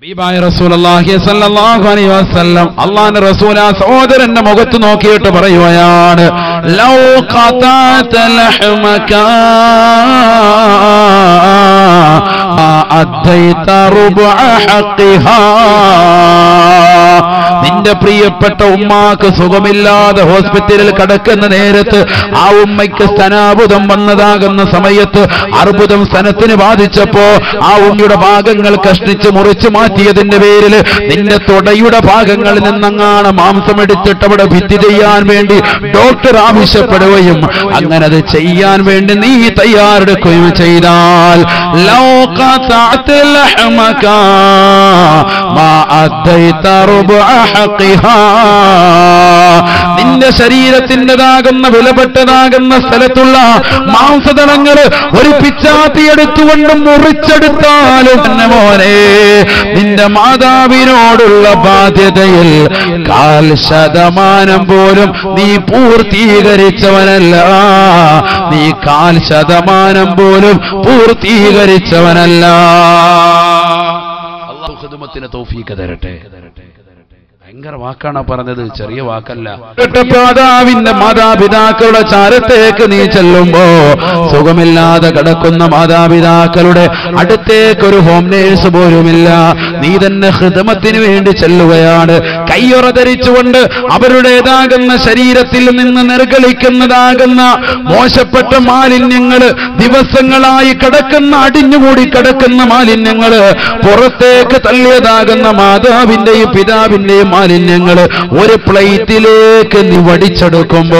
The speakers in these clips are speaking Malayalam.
ഹബീബായ റസൂലുള്ളാഹി സ്വല്ലല്ലാഹു അലൈഹി വസല്ലം അള്ളാഹുവിന്റെ റസൂൽ ആ സഹോദരന്റെ മുഖത്ത് നോക്കിയിട്ട് പറയുകയാണ് ലൗ ഖതാത ലഹ്മക മാ അദ്ദൈത റുബ്അ ഹഖിഹാ നിന്റെ പ്രിയപ്പെട്ട ഉമ്മാക്ക് സുഖമില്ലാതെ ഹോസ്പിറ്റലിൽ കിടക്കുന്ന നേരത്ത് ആ ഉമ്മയ്ക്ക് സ്തനാബുധം വന്നതാകുന്ന സമയത്ത് അർബുദം സ്തനത്തിന് ബാധിച്ചപ്പോ ആ ഉമ്മയുടെ ഭാഗങ്ങൾ കഷ്ണിച്ച് മുറിച്ചു മാറ്റിയതിന്റെ പേരിൽ നിന്റെ തുടയുടെ ഭാഗങ്ങളിൽ നിന്നങ്ങാണ് മാംസം എടുത്തിട്ട് അവിടെ ഭിത്തി ചെയ്യാൻ വേണ്ടി ഡോക്ടർ ആവശ്യപ്പെടുകയും അങ്ങനെ അത് ചെയ്യാൻ വേണ്ടി നീ തയ്യാറെടുക്കുകയും ചെയ്താൽ ലൗ ഖതഅത ലഹ്മക മാ അദ്ദൈത റുബ്അ ഹഖിഹാ നിന്റെ ശരീരത്തിൻ്റെതാകുന്ന വിലപ്പെട്ടതാകുന്ന സ്ഥലത്തുള്ള മാംസതളങ്ങൾ ഒരു പിച്ചാത്തി എടുത്തുകൊണ്ട് മുറിച്ചെടുത്താലും തന്നെ മോനെ നിന്റെ മാതാവിനോടുള്ള ബാധ്യതയിൽ കാൽ ശതമാനം പോലും നീ പൂർത്തീകരിച്ചവനല്ല നീ കാൽ ശതമാനം പോലും പൂർത്തീകരിച്ചവനല്ല അള്ളാഹു ഖിദ്മത്തിന് തൗഫീഖ് തരട്ടെ ഭയങ്കര വാക്കാണ് പറഞ്ഞത് ചെറിയ വാക്കല്ല മാതാവിന്റെ മാതാപിതാക്കളുടെ ചാരത്തേക്ക് നീ ചെല്ലുമ്പോ സുഖമില്ലാതെ കിടക്കുന്ന മാതാപിതാക്കളുടെ അടുത്തേക്ക് ഒരു ഹോം നേഴ്സ് പോലുമില്ല നീ തന്നെ ഹൃദമത്തിന് വേണ്ടി ചെല്ലുകയാണ് കയ്യൊറ ധരിച്ചുകൊണ്ട് അവരുടേതാകുന്ന ശരീരത്തിൽ നിന്ന് നിർഗളിക്കുന്നതാകുന്ന മോശപ്പെട്ട മാലിന്യങ്ങള് ദിവസങ്ങളായി കിടക്കുന്ന അടിഞ്ഞുകൂടി കിടക്കുന്ന മാലിന്യങ്ങള് പുറത്തേക്ക് തള്ളിയതാകുന്ന മാതാവിന്റെയും പിതാവിന്റെയും മാലിന്യങ്ങള് ഒരു പ്ലേറ്റിലേക്ക് നീ വടിച്ചെടുക്കുമ്പോ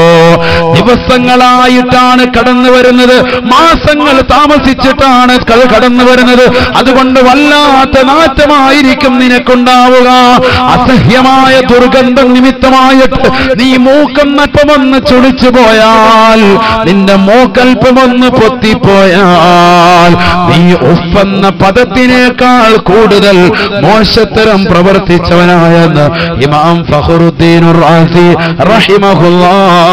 ദിവസങ്ങളായിട്ടാണ് കടന്നു വരുന്നത് മാസങ്ങൾ താമസിച്ചിട്ടാണ് ക- കടന്നു വരുന്നത് അതുകൊണ്ട് വല്ലാത്ത നാറ്റമായിരിക്കും നിനക്കുണ്ടാവുക അസഹ്യമായ ദുർഗന്ധം നിമിത്തമായിട്ട് നീ മൂക്കന്നപ്പമൊന്ന് ചുളിച്ചു പോയാൽ നിന്റെ മൂക്കൽപ്പമൊന്ന് പൊത്തിപ്പോയാൽ നീ ഉഫെന്ന പദത്തിനേക്കാൾ കൂടുതൽ മോശത്തരം പ്രവർത്തിച്ചവനായെന്ന് ഇമാം ഫഹറുദ്ദീൻ റാസി റഹിമഹുല്ലാ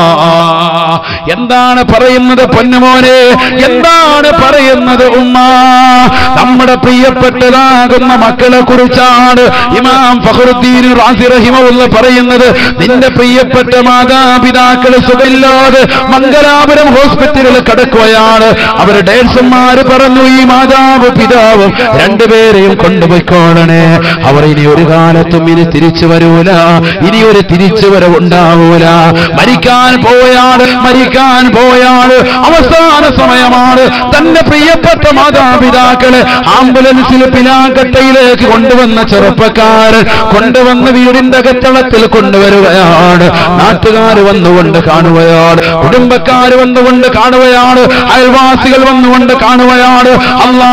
എന്താണ് പറയുന്നത് പൊന്നുമോനെ എന്താണ് പറയുന്നത് ഉമ്മ നമ്മുടെ പ്രിയപ്പെട്ടതാകുന്ന മക്കളെ കുറിച്ചാണ് ഇമാം ഫഹറുദ്ദീൻ റാസി റഹിമഹുല്ല പറയുന്നത് നിന്റെ പ്രിയപ്പെട്ട മാതാപിതാക്കൾ സുഖമില്ലാതെ മംഗലാപുരം ഹോസ്പിറ്റലിൽ കിടക്കുകയാണ് അവർ ഡേഴ്സന്മാര് പറഞ്ഞു ഈ മാതാവ് പിതാവും രണ്ടുപേരെയും കൊണ്ടുപോയിക്കോളണേ അവർ ഇനി ഒരു കാലത്തും ഇനി തിരിച്ചു വരൂല ഇനി ഒരു തിരിച്ചു വരവുണ്ടാവൂല മരിക്കാൻ പോയാണ് മരിക്കാൻ പോയാണ് അവസാന സമയമാണ് തന്റെ പ്രിയപ്പെട്ട മാതാപിതാക്കളെ ആംബുലൻസിൽ പിലാക്കട്ടയിലേക്ക് കൊണ്ടുവന്ന ചെറുപ്പക്കാരൻ കൊണ്ടുവന്ന് വീടിന്റെ അകത്തളത്തിൽ കൊണ്ടുവരികയാണ് നാട്ടുകാർ വന്നുകൊണ്ട് കാണുകയാണ് കുടുംബക്കാർ വന്നുകൊണ്ട് കാണുകയാണ് അയൽവാസികൾ വന്നുകൊണ്ട് കാണുകയാണ് അല്ലാ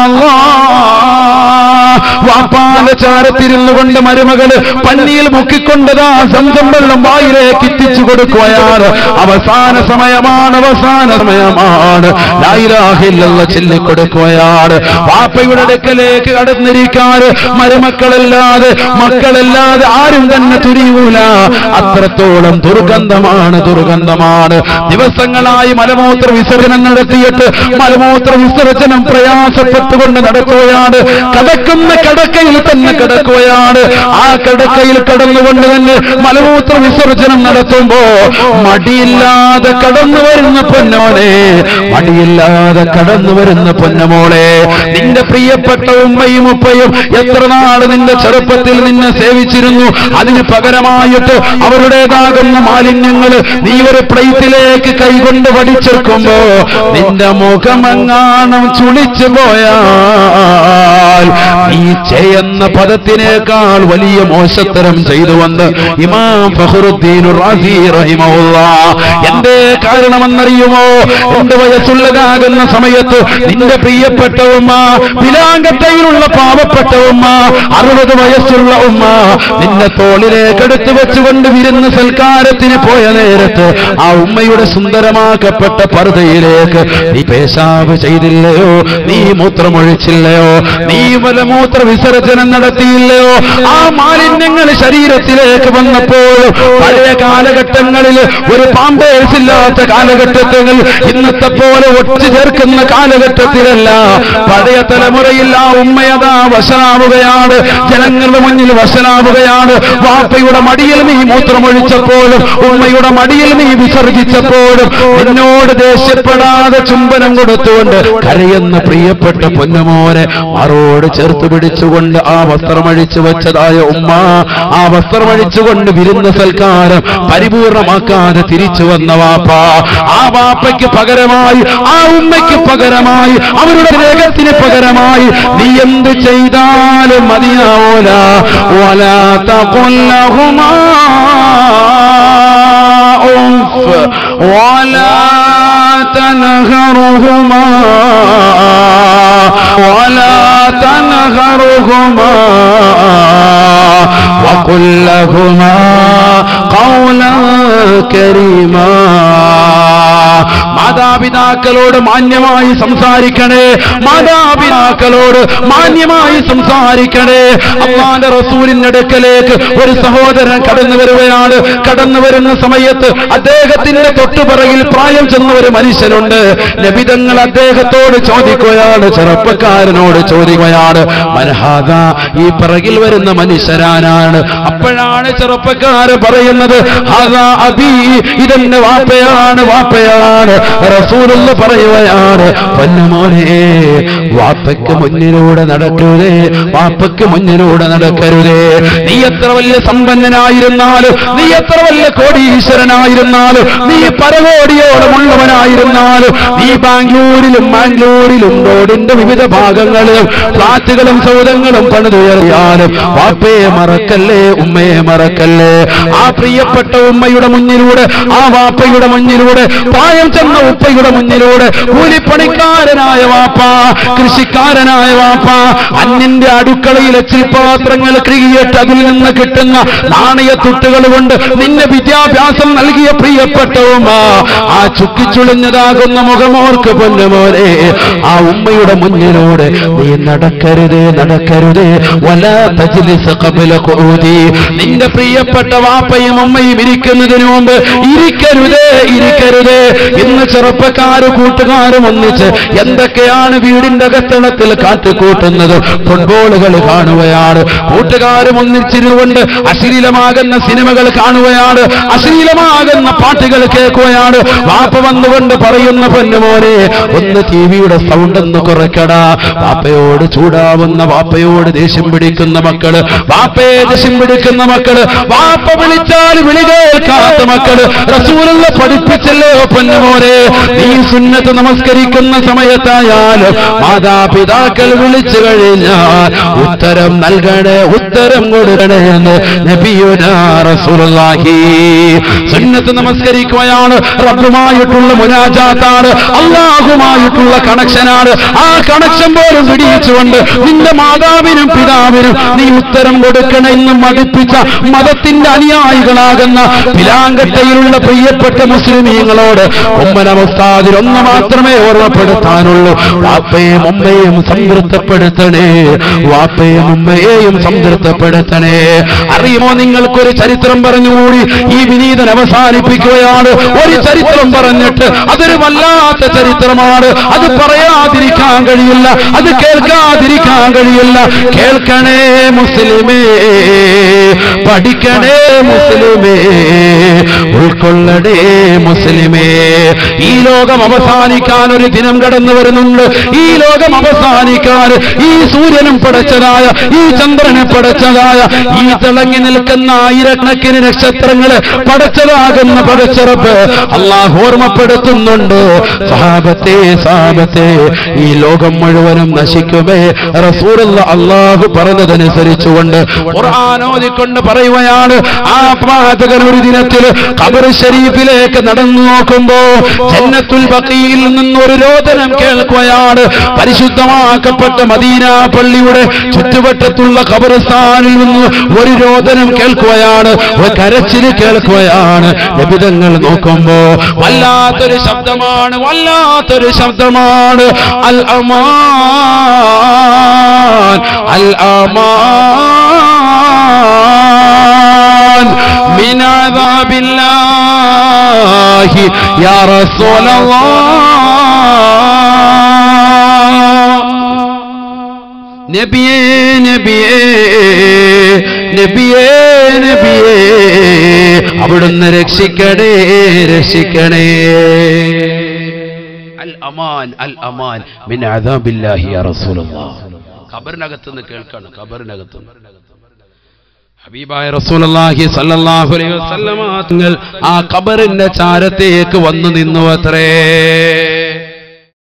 വാപ്പാന്റെ ചാരത്തിരുന്നു കൊണ്ട് മരുമകള് പന്നിയിൽ മുക്കിക്കൊണ്ടതാ സംസം വെള്ളം വായിലേക്ക് എത്തിച്ചു കൊടുക്കുകയാണ് അവസാന സമയമാണ് അവസാന സമയമാണ് ലായിലാഹില്ലെന്ന് ചൊല്ലിക്കൊടുക്കുകയാണ് വാപ്പയുടെ അടുക്കലേക്ക് കടന്നിരിക്കാൻ മരുമക്കളല്ലാതെ മക്കളല്ലാതെ ആരും തന്നെ തുരിയൂല അത്രത്തോളം ദുർഗന്ധമാണ് ദുർഗന്ധമാണ് ദിവസങ്ങളായി മലമൂത്ര വിസർജനം നടത്തിയിട്ട് മലമൂത്ര വിസർജനം പ്രയാസപ്പെട്ടുകൊണ്ട് നടക്കുകയാണ് കടക്കുന്ന കടക്കയിൽ തന്നെ കിടക്കുകയാണ് ആ കടക്കയിൽ കടന്നുകൊണ്ട് തന്നെ മലമൂത്ര വിസർജനം നടത്തുമ്പോ മടിയില്ലാതെ കടന്നു വരുന്ന പൊന്നോനെ മടിയില്ലാതെ കടന്നു വരുന്ന പൊന്നമോളെ നിന്റെ പ്രിയപ്പെട്ട ഉമ്മയും ഉപ്പയും എത്ര നാള് നിന്റെ ചെറുപ്പത്തിൽ നിന്നെ സേവിച്ചിരുന്നു അതിന് പകരമായിട്ട് അവരുടേതാകുന്ന മാലിന്യങ്ങൾ നീ ഒരു പ്ലേറ്റിലേക്ക് കൈകൊണ്ട് വടിച്ചെടുക്കുമ്പോ നിന്റെ മുഖമെങ്ങാണം ചുളിച്ചു പോയാൽ നീ ചെയ്യുന്ന പദത്തിനേക്കാൾ വലിയ മോശത്തരം ചെയ്തുവന്ന് ഇമാം ഫഹറുദ്ദീൻ റാസി റഹിമഹുള്ള എന്തേ കാരണമെന്നറിയുമോ രണ്ട് വയസ്സുള്ളതാകുന്ന സമയത്ത് നിന്റെ പ്രിയപ്പെട്ട ഉമ്മ പിലാങ്കട്ടയിലുള്ള പാവപ്പെട്ട ഉമ്മ അറുപത് വയസ്സുള്ള ഉമ്മ നിന്നെ തോളിലേക്ക് എടുത്തു വെച്ചുകൊണ്ട് വിരുന്ന് സൽക്കാരത്തിന് പോയ നേരത്ത് ആ ഉമ്മയുടെ സുന്ദരമാക്കപ്പെട്ട പർദ്ദയിലേക്ക് നീ പേശാവ് ചെയ്തില്ലയോ നീ മൂത്രമൊഴിച്ചില്ലയോ നീ മലമൂത്ര വിസ വിസർജനം നടത്തിയില്ലയോ ആ മാലിന്യങ്ങൾ ശരീരത്തിലേക്ക് വന്നപ്പോൾ പഴയ കാലഘട്ടങ്ങളിൽ ഒരു പാമ്പേഴ്സ് ഇല്ലാത്ത കാലഘട്ടത്തിൽ ഇന്നത്തെ പോലെ ഒറ്റ ചേർക്കുന്ന കാലഘട്ടത്തിലല്ല പഴയ തലമുറയിൽ ആ ഉമ്മയതാ വശനാവുകയാണ് ജനങ്ങളുടെ മുന്നിൽ വശനാവുകയാണ് വാപ്പയുടെ മടിയിൽ നീ മൂത്രമൊഴിച്ചപ്പോഴും ഉമ്മയുടെ മടിയിൽ നീ വിസർജിച്ചപ്പോഴും എന്നോട് ദേഷ്യപ്പെടാതെ ചുംബനം കൊടുത്തുകൊണ്ട് കരയുന്ന പ്രിയപ്പെട്ട പൊന്നുമോനെ മാറോട് ചേർത്ത് പിടിച്ചുകൊണ്ട് ആ വസ്ത്രമഴിച്ചു വെച്ചതായ ഉമ്മ ആ വസ്ത്രമഴിച്ചുകൊണ്ട് വിരുന്ന സൽക്കാരം പരിപൂർണമാക്കാതെ തിരിച്ചു വന്ന വാപ്പ ആ വാപ്പയ്ക്ക് പകരമായി ആ ഉമ്മയ്ക്ക് പകരമായി അവരുടെ രേഖത്തിന് പകരമായി നീ എന്ത് ചെയ്താലും മതിയാവൂല വലാത്ത കൊല്ലഹുമാ ولا تنهرهما ولا تنهرهما وقل لهما قولا كريما മാതാപിതാക്കളോട് മാന്യമായി സംസാരിക്കണേ മാതാപിതാക്കളോട് മാന്യമായി സംസാരിക്കണേ അള്ളാന്റെ റസൂലിന്റെ അടുക്കലേക്ക് ഒരു സഹോദരൻ കടന്നു വരുകയാണ് കടന്നു വരുന്ന സമയത്ത് അദ്ദേഹത്തിന്റെ തൊട്ടുപിറകിൽ പ്രായം ചെന്ന ഒരു മനുഷ്യനുണ്ട് നബിതങ്ങൾ അദ്ദേഹത്തോട് ചോദിക്കുകയാണ് ചെറുപ്പക്കാരനോട് ചോദിക്കുകയാണ് മനഹാദ ഈ പിറകിൽ വരുന്ന മനുഷ്യരാനാണ് അപ്പോഴാണ് ചെറുപ്പക്കാരൻ പറയുന്നത് ഹാദാ അബി ഇതെന്റെ വാപ്പയാണ് വാപ്പയാണ് റസൂലുള്ള പറയുകയാണ് പൊന്നുമോനെ വാപ്പയ്ക്ക് മുന്നിലൂടെ നടക്കരുതേ വാപ്പയ്ക്ക് മുന്നിലൂടെ നടക്കരുതേ നീ എത്ര വലിയ സമ്പന്നനായിരുന്നാലും നീ എത്ര വലിയ കോടീശ്വരനായിരുന്നാലും നീ പരകോടിയോളമുള്ളവനായിരുന്നാലും നീ ബാംഗ്ലൂരിലും മാംഗ്ലൂരിലും റോഡിന്റെ വിവിധ ഭാഗങ്ങളിലും ഫ്ലാറ്റുകളും സൗദങ്ങളും പണിതുയർത്തിയാലും വാപ്പയെ മറക്കല്ലേ ഉമ്മയെ മറക്കല്ലേ ആ പ്രിയപ്പെട്ട ഉമ്മയുടെ മുന്നിലൂടെ ആ വാപ്പയുടെ മുന്നിലൂടെ പ്രായം ചെന്ന ഉപ്പയുടെ മുന്നിലൂടെ കൂലിപ്പണിക്കാരനായ വാപ്പ കൃഷിക്കാരനായ വാപ്പ അന്യന്റെ അടുക്കളയിലെ ചിൽപാത്രങ്ങൾ ക്രികിയിട്ട് അതിൽ നിന്ന് കിട്ടുന്ന നാണയത്തുട്ടുകൾ കൊണ്ട് നിന്നെ വിദ്യാഭ്യാസം നൽകിയ പ്രിയപ്പെട്ട ഉമ്മ ആ ചുക്കിച്ചുളിഞ്ഞതാകുന്ന മുഖമോർക്ക് പൊന്നുമോനെ ആ ഉമ്മയുടെ മുന്നിലൂടെ നീ നടക്കരുതേ നടക്കരുതേ വല തജ്ലിസ് ഖബല ഖുഊദി നിന്റെ പ്രിയപ്പെട്ട വാപ്പയും ഉമ്മയും ഇരിക്കുന്നതിന് മുമ്പ് ഇരിക്കരുതേ ഇരിക്കരുതേ ഇന്ന് ചെറുപ്പക്കാര് കൂട്ടുകാരും ഒന്നിച്ച് എന്തൊക്കെയാണ് വീടിന്റെ അകത്തളത്തിൽ കാറ്റുകൂട്ടുന്നത് ഫുട്ബോളുകൾ കാണുകയാണ് കൂട്ടുകാരും ഒന്നിച്ചിരുന്നുകൊണ്ട് അശ്ലീലമാകുന്ന സിനിമകൾ കാണുകയാണ് അശ്ലീലമാകുന്ന പാട്ടുകൾ കേൾക്കുകയാണ് വാപ്പ വന്നുകൊണ്ട് പറയുന്ന പൊന്നുമോനെ ഒന്ന് ടി വിയുടെ സൗണ്ട് ഒന്ന് കുറയ്ക്കടാ വാപ്പയോട് ചൂടാവുന്ന വാപ്പയോട് ദേഷ്യം പിടിക്കുന്ന മക്കള് വാപ്പയെ ദേഷ്യം പിടിക്കുന്ന മക്കള് വാപ്പ വിളിച്ചാൽ വിളി കേൾക്കാത്ത മക്കള് റസൂലുള്ള പഠിപ്പിച്ചല്ലോ പൊന്നുമോനെ നീ സുന്നത്ത് നമസ്കരിക്കുന്ന സമയത്തായാലും മാതാപിതാക്കൾ വിളിച്ചു കഴിഞ്ഞാൽ ഉത്തരം നൽകണേ ഉത്തരം കൊടുക്കണേ എന്ന് നബിയുനാ റസൂലുള്ളാഹി സുന്നത്ത് നമസ്കരിക്കുകയാണ് റബ്ബുമായിട്ടുള്ള മുനാജാത്താണ് അള്ളാഹുമായിട്ടുള്ള കണക്ഷനാണ് ആ കണക്ഷൻ പോലും പിടിച്ചുകൊണ്ട് നിന്റെ മാതാവിനും പിതാവിനും നീ ഉത്തരം കൊടുക്കണമെന്ന് മടുപ്പിച്ച മതത്തിന്റെ അനുയായികളാകുന്ന പിലാങ്കട്ടയിലുള്ള പ്രിയപ്പെട്ട മുസ്ലിമീങ്ങളോട് ഉമ്മനമസ്താദിൽ ഒന്ന് മാത്രമേ ഓർമ്മപ്പെടുത്താനുള്ളൂ വാപ്പയും ഉമ്മയും സംതൃപ്തപ്പെടുത്തണേ വാപ്പയും ഉമ്മയെയും സംതൃപ്തപ്പെടുത്തണേ അറിയുമോ നിങ്ങൾക്കൊരു ചരിത്രം പറഞ്ഞുകൂടി ഈ വിനീതൻ അവസാനിപ്പിക്കുകയാണ് ഒരു ചരിത്രം പറഞ്ഞിട്ട് അതൊരു വല്ലാത്ത ചരിത്രമാണ് അത് പറയാതിരിക്കാൻ കഴിയില്ല അത് കേൾക്കാതിരിക്കാൻ കഴിയില്ല കേൾക്കണേ മുസ്ലിമേ പഠിക്കണേ മുസ്ലിമേ ഉൾക്കൊള്ളടേ മുസ്ലിമേ ഈ ലോകം അവസാനിക്കാൻ ഒരു ദിനം കടന്നു വരുന്നുണ്ട് ഈ ലോകം അവസാനിക്കാൻ ഈ സൂര്യനും പടച്ചതായ ഈ ചന്ദ്രനെ പടച്ചതായ ഈ തിളങ്ങി നിൽക്കുന്ന ആയിരക്കണക്കിന് നക്ഷത്രങ്ങള് പടച്ചതാകുന്ന പടച്ചിറപ്പ് അള്ളാഹ് ഓർമ്മപ്പെടുത്തുന്നുണ്ട് സഹാബത്തെ സാബത്തെ ഈ ലോകം മുഴുവനും നശിക്കുമേ റസൂലുള്ള അള്ളാഹു പറഞ്ഞതനുസരിച്ചുകൊണ്ട് ഖുർആാനോദിക്കൊണ്ട് പറയുകയാണ് ആ പാതകൻ ഒരു ദിനത്തിൽ ഖബർ ഷരീഫിലേക്ക് നടന്നു നോക്കുമ്പോ ജന്നത്തുൽ ബഖീയിൽ നിന്നൊരു രോദനം കേൾക്കുകയാണ് പരിശുദ്ധമാക്കപ്പെട്ട മദീന പള്ളിയുടെ ചുറ്റുവട്ടത്തുള്ള ഖബർസ്ഥാനിൽ നിന്ന് ഒരു രോദനം കേൾക്കുകയാണ് ഒരു കരച്ചിൽ കേൾക്കുകയാണ് ലഭിതങ്ങൾ നോക്കുമ്പോ വല്ലാത്തൊരു ശബ്ദമാണ് വല്ലാത്തൊരു ശബ്ദമാണ് അൽ അമാൻ അൽ അമാൻ من عذاب الله يا رسول الله നബിയേ നബിയേ നബിയേ നബിയേ അവിടുന്ന് രക്ഷിക്കണേ രക്ഷിക്കണേ അൽ അമാൻ അൽ അമാൻ മിൻ അദാബില്ലാഹി യാ റസൂലല്ലാഹ് ഖബറിനകത്ത് നിന്ന് കേൾക്കാണ് ഖബറിനകത്ത് ഹബീബായ റസൂലുള്ളാഹി സല്ലല്ലാഹു അലൈഹി വസല്ലമ തങ്ങൾ ആ ഖബറിന്റെ ചാരത്തേക്ക് വന്നു നിന്നു അത്രേ